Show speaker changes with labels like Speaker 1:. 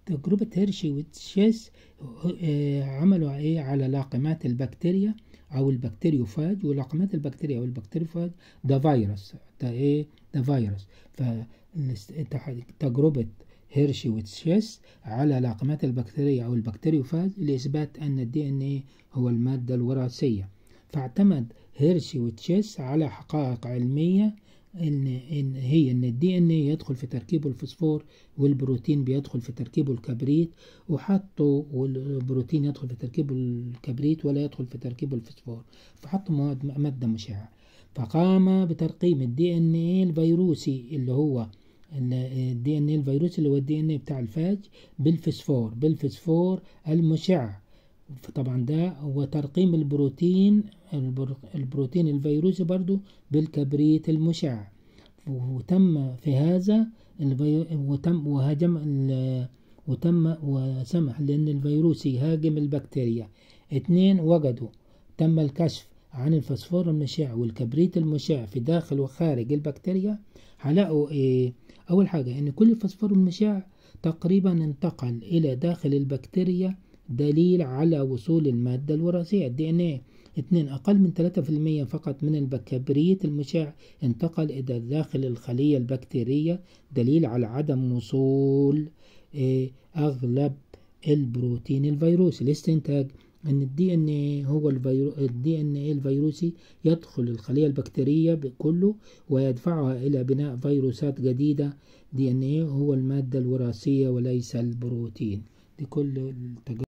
Speaker 1: تجربة هيرشي وتشيس آه، عملوا ايه على لاقمات البكتيريا او البكتيريوفاج ولاقمات البكتيريا او البكتيريوفاج ده فيروس ده ايه ده فيروس فتجربة هيرشي وتشيس على لاقمات البكتيريا او البكتيريوفاج لاثبات ان الدي ان ايه هو المادة الوراثية فاعتمد هيرشي وتشيس على حقائق علمية ان ان هي ان الدي ان ايه يدخل في تركيبه الفوسفور والبروتين بيدخل في تركيبه الكبريت وحطوا والبروتين يدخل في تركيبه الكبريت ولا يدخل في تركيبه الفوسفور فحطوا مواد ماده مشعه فقام بترقيم الدي ان ايه الفيروسي اللي هو الدي ان ايه الفيروسي اللي هو الدي ان ايه بتاع الفاج بالفسفور بالفسفور المشع فطبعا ده وترقيم البروتين البروتين الفيروسي برضو بالكبريت المشع وتم في هذا وتم وهاجم وتم وسمح لأن الفيروس يهاجم البكتيريا اثنين وجدوا تم الكشف عن الفسفور المشع والكبريت المشع في داخل وخارج البكتيريا هلاقوا ايه اول حاجة ان كل الفسفور المشع تقريبا انتقل الى داخل البكتيريا دليل على وصول المادة الوراثية الدي ان ايه اثنين أقل من 3% فقط من الكبريت المشع انتقل إلى داخل الخلية البكتيرية دليل على عدم وصول أغلب البروتين الفيروسي الاستنتاج ان الدي ان ايه هو الفيرو الدي ان ايه الفيروسي يدخل الخليه البكتيريه كله ويدفعها الى بناء فيروسات جديده دي ان ايه هو الماده الوراثيه وليس البروتين دي كل التجربة